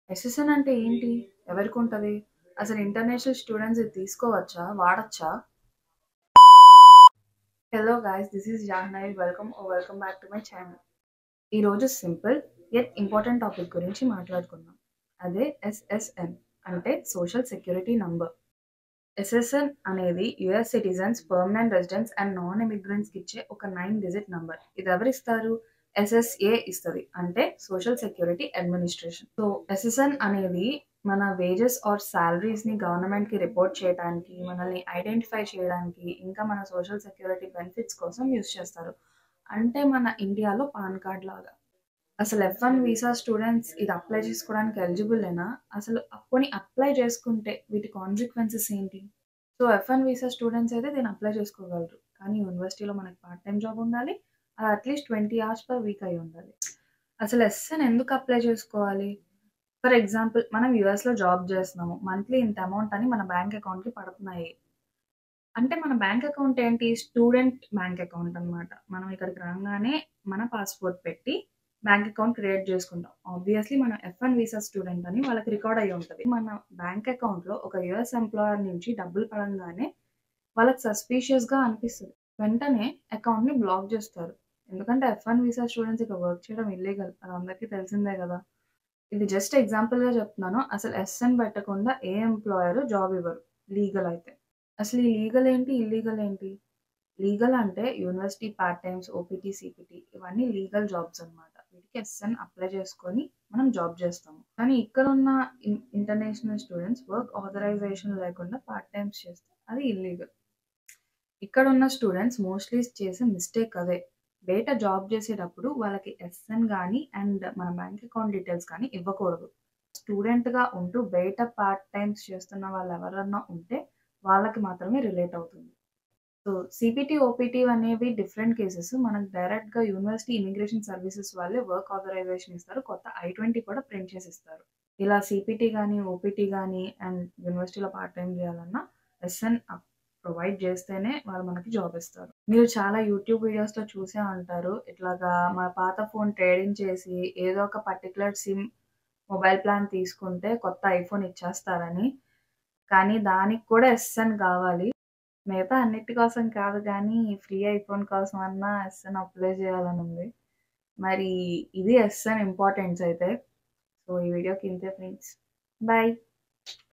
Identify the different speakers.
Speaker 1: SSN అంటే ఏంటి? ఎవరికుంటది? అసలు ఇంటర్నేషనల్ స్టూడెంట్స్ ఇది తీసుకోవచ్చా? వాడొచ్చా? Hello guys this is Janhavi welcome oh welcome back to my channel. ఈరోజు సింపుల్ యట్ ఇంపార్టెంట్ టాపిక్ గురించి మాట్లాడుకుందాం. అదే ఎస్ఎస్ఎన్ అంటే సోషల్ సెక్యూరిటీ నంబర్. ఎస్ఎస్ఎన్ అనేది US citizens, permanent residents and non ఇమిగ్రెంట్స్‌కి ఇచ్చే ఒక 9 డిజిట్ నంబర్. ఇది ఎవరిస్తారు? ఎస్ఎస్ఏ ఇస్తది. అంటే social security administration. So SSN అనేది మన వేజెస్ ఆర్ సాలరీస్‌ని గవర్నమెంట్‌కి రిపోర్ట్ చేయడానికి, మనల్ని ఐడెంటిఫై చేయడానికి, ఇంకా మన సోషల్ సెక్యూరిటీ బెనిఫిట్స్ కోసం యూజ్ చేస్తారు. అంటే మన ఇండియాలో పాన్ కార్డ్ లాగా. అసలు ఎఫ్-1 వీసా స్టూడెంట్స్ ఇది అప్లై చేసుకోవడానికి ఎలిజిబులేనా? అసలు పోనీ అప్లై చేసుకుంటే వీటి కాన్సిక్వెన్సెస్ ఏంటి? సో ఎఫ్-1 వీసా స్టూడెంట్స్ అయితే దీన్ని అప్లై చేసుకోగలరు. కానీ యూనివర్సిటీలో మనకి పార్ట్ టైమ్ జాబ్ ఉండాలి. అది అట్‌లీస్ట్ 20 అవర్స్ పర్ వీక్ అయ్యి ఉండాలి. అసలు ఎస్ఎస్ఎన్ ఎందుకు అప్లై చేసుకోవాలి? ఫర్ ఎగ్జాంపుల్ మనం యూఎస్‌లో జాబ్ చేస్తున్నాము. మంత్లీ ఇంత అమౌంట్ అని మన బ్యాంక్ అకౌంట్‌కి పడుతున్నాయి. అంటే మన బ్యాంక్ అకౌంట్ ఏంటి? స్టూడెంట్ బ్యాంక్ అకౌంట్ అన్నమాట. మనం ఇక్కడికి రాంగానే మన పాస్‌పోర్ట్ పెట్టి బ్యాంక్ అకౌంట్ క్రియేట్ చేసుకుంటాం. ఆబ్వియస్‌లీ మనం ఎఫ్-1 వీసా స్టూడెంట్ అని వాళ్ళకి రికార్డ్ అయ్యి ఉంటది. మన బ్యాంక్ అకౌంట్‌లో ఒక యూఎస్ ఎంప్లాయర్ నుంచి డబ్బులు పడంగానే వాళ్ళకి సస్పీషియస్‌గా అనిపిస్తది. వెంటనే అకౌంట్‌ని బ్లాక్ చేస్తారు. ఎందుకంటే ఎఫ్-1 వీసా స్టూడెంట్స్ ఇక్కడ వర్క్ చేయడం ఇల్లీగల్. అది అందరికీ తెలిసిందే కదా! ఇది జస్ట్ ఎగ్జాంపుల్‌గా చెప్తున్నాను. అసలు ఎస్ఎన్ పెట్టకుండా ఏ ఎంప్లాయర్ జాబ్ ఇవ్వరు. లీగల్ అయితే. అసలు ఈ లీగల్ ఏంటి? ఇల్లీగల్ ఏంటి? లీగల్ అంటే university part times, OPT, CPT ఇవన్నీ లీగల్ జాబ్స్ అన్నమాట. వీటికి ఎస్ఎన్ అప్లై చేసుకొని మనం జాబ్ చేస్తాము. కానీ ఇక్కడ ఉన్న in international students work authorization లేకుండా పార్ట్ టైమ్స్ చేస్తే అది ఇల్లీగల్. ఇక్కడ ఉన్న స్టూడెంట్స్ మోస్ట్‌లీ చేసే మిస్టేక్ అదే. బయట జాబ్ చేసేటప్పుడు వాళ్ళకి ఎస్ఎన్ గాని అండ్ మన బ్యాంక్ అకౌంట్ డీటెయిల్స్ కానీ ఇవ్వకూడదు. స్టూడెంట్‌గా ఉంటూ బయట పార్ట్ టైమ్స్ చేస్తున్న వాళ్ళు ఎవరన్నా ఉంటే వాళ్ళకి మాత్రమే రిలేట్ అవుతుంది. సో సీపీటీ, ఓపీటీ అనేవి డిఫరెంట్ కేసెస్. మనకు డైరెక్ట్‌గా యూనివర్సిటీ ఇమిగ్రేషన్ సర్వీసెస్ వాళ్ళే వర్క్ ఆథరైజేషన్ ఇస్తారు. కొత్త ఐ-20 కూడా ప్రింట్ చేసి ఇస్తారు. ఇలా సీపీటీ గాని, ఓపీటీ గాని అండ్ యూనివర్సిటీలో పార్ట్ టైమ్ చేయాలన్నా ఎస్ఎన్ అప్ ప్రొవైడ్ చేస్తేనే వాళ్ళు మనకి జాబ్ ఇస్తారు. మీరు చాలా యూట్యూబ్ వీడియోస్‌లో చూసే ఉంటారు. ఇట్లాగా మన పాత ఫోన్ ట్రేడింగ్ చేసి ఏదో ఒక పర్టిక్యులర్ సిమ్ మొబైల్ ప్లాన్ తీసుకుంటే కొత్త ఐఫోన్ ఇచ్చేస్తారని. కానీ దానికి కూడా ఎస్ఎన్ కావాలి. మిగతా అన్నిటి కోసం కాదు గానీ ఫ్రీ ఐఫోన్ కోసం అన్నా ఎస్ఎన్ అప్లై చేయాలని ఉంది. మరి ఇది ఎస్ఎన్ ఇంపార్టెన్స్ అయితే. సో ఈ వీడియోకి ఇంతే ఫ్రెండ్స్. బై.